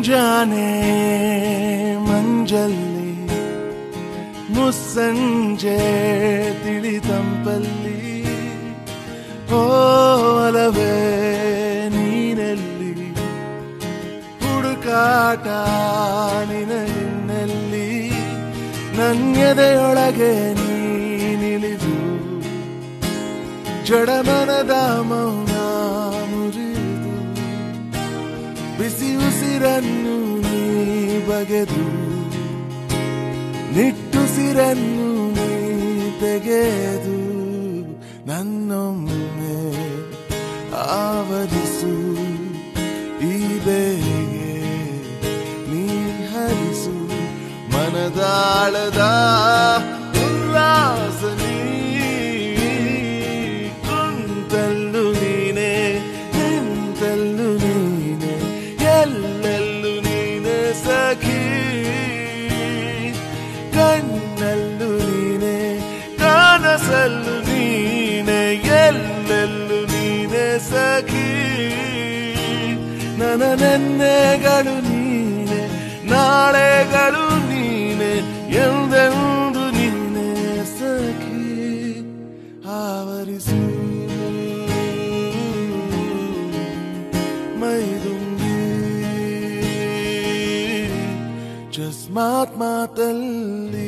ಮುಂಜಾನೆ ಮಂಜಲ್ಲಿ ಮುಸ್ಸಂಜೆ ತಿಳಿ ತಂಪಲ್ಲಿ ಓಲವೇ ನೀನೆಲ್ಲಿ ಹುಡುಕಾಟ ನಿನಲ್ಲಿ ನನ್ಯದೆಯೊಳಗೆ ನೀನಿಳಿದು ಜಡಮನದ ಮೌನ ಮುರಿದು ಬಿಸಿ ಉಸಿರನ್ನು ನೀ ಬಗೆದು ನಿಟ್ಟುಸಿರನ್ನು ನೀ ತೆಗೆದು ನನ್ನೊಮ್ಮೆ ಆವರಿಸು ಈ ಬೇಗೆ ನೀ ಹರಿಸು ಮನದಾಳದ ಉಲ್ಲಾಸ ನೀ ಕುಂತಲ್ಲು ನೀನೆ ನಿಂತಲ್ಲು ನೀನೆ ಎಲ್ಲೆಲ್ಲೂ ನೀನೆ ಸಖಿ ಕಣ್ಣಲ್ಲೂ ನೀನೆ ಕನಸಲ್ಲೂ ನೀನೆ ಎಲ್ಲೆಲ್ಲೂ ನೀನೆ ಸಖಿ ನನ್ನ ನೆನ್ನೆಗಳು ನೀನೆ ನಾಳೆಗಳು ನೀನೆ ಎಂದೆಂದು ನೀನೆ ಸಖಿ ಆವರಿಸು ಮೈದುಂಬಿ ಜಸ್ಮಾತ್ ಮಾತಲ್ಲಿ